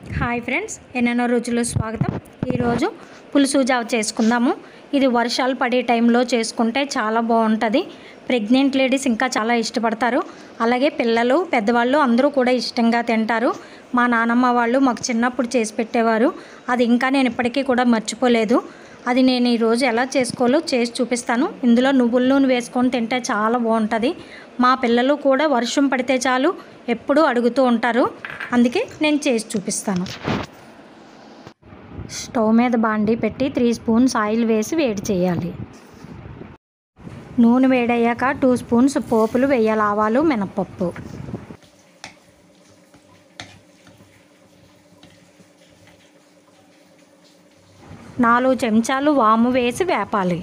hi friends ఎన్నెన్నో రుచులు స్వాగతం ఈరోజు పులుసు జావ చేసుకుందాము ఇది వర్షాలు పడే టైంలో చేసుకుంటే చాలా బాగుంటుంది ప్రెగ్నెంట్ లేడీస్ ఇంకా చాలా ఇష్టపడతారు అలాగే పిల్లలు పెద్దవాళ్ళు అందరూ కూడా ఇష్టంగా తింటారు మా నానమ్మ వాళ్ళు మాకు చిన్నప్పుడు చేసి పెట్టేవారు అది ఇంకా నేను ఇప్పటికీ కూడా మర్చిపోలేదు అది నేను ఈరోజు ఎలా చేసుకోవాలో చేసి చూపిస్తాను ఇందులో నువ్వుల నూనె వేసుకొని తింటే చాలా బాగుంటుంది మా పిల్లలు కూడా వర్షం పడితే చాలు ఎప్పుడూ అడుగుతూ ఉంటారు అందుకే నేను చేసి చూపిస్తాను స్టవ్ మీద బాండి పెట్టి త్రీ స్పూన్స్ ఆయిల్ వేసి వేడి చేయాలి నూనె వేడయ్యాక టూ స్పూన్స్ పోపులు వేయాలి ఆవాలు మినపప్పు నాలుగు చెంచాలు వాము వేసి వేపాలి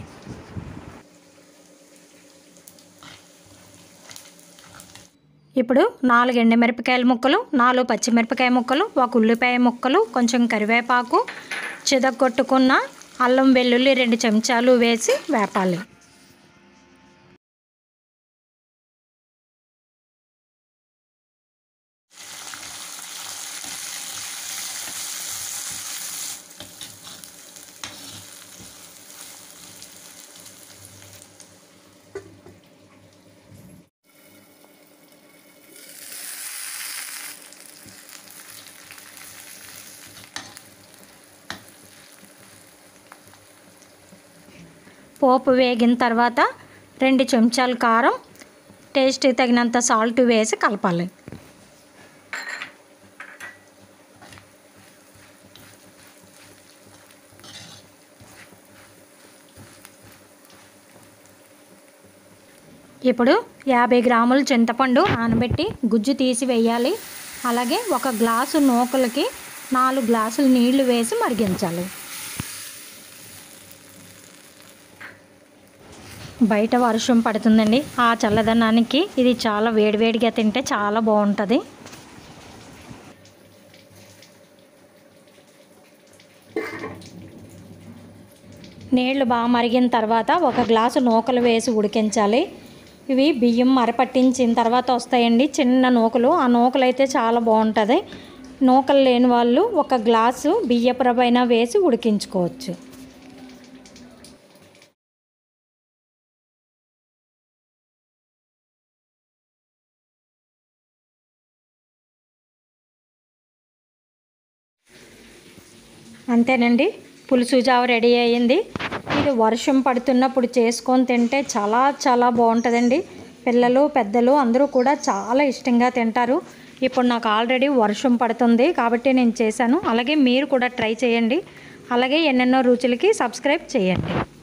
ఇప్పుడు నాలుగు ఎండుమిరపకాయల ముక్కలు నాలుగు పచ్చిమిరపకాయ ముక్కలు ఒక ఉల్లిపాయ ముక్కలు కొంచెం కరివేపాకు చిదగొట్టుకున్న అల్లం వెల్లుల్లి రెండు చెంచాలు వేసి వేపాలి పోపు వేగిన తర్వాత రెండు చెంచాలు కారం టేస్ట్ తగినంత సాల్ట్ వేసి కలపాలి ఇప్పుడు యాభై గ్రాముల చింతపండు నానబెట్టి గుజ్జు తీసి వేయాలి అలాగే ఒక గ్లాసు నూకలకి నాలుగు గ్లాసులు నీళ్లు వేసి మరిగించాలి బయట వర్షం పడుతుందండి ఆ చల్లదనానికి ఇది చాలా వేడివేడిగా తింటే చాలా బాగుంటుంది నీళ్లు బాగా మరిగిన తర్వాత ఒక గ్లాసు నూకలు వేసి ఉడికించాలి ఇవి బియ్యం మరపట్టించిన తర్వాత వస్తాయండి చిన్న నూకలు ఆ నూకలు అయితే చాలా బాగుంటుంది నూకలు లేని వాళ్ళు ఒక గ్లాసు బియ్యపు రవ్వైనా వేసి ఉడికించుకోవచ్చు అంతేనండి పులుసు జావ రెడీ అయ్యింది ఇది వర్షం పడుతున్నప్పుడు చేసుకొని తింటే చాలా చాలా బాగుంటుందండి పిల్లలు పెద్దలు అందరూ కూడా చాలా ఇష్టంగా తింటారు ఇప్పుడు నాకు ఆల్రెడీ వర్షం పడుతుంది కాబట్టి నేను చేశాను అలాగే మీరు కూడా ట్రై చేయండి అలాగే ఎన్నెన్నో రుచులకి సబ్స్క్రైబ్ చేయండి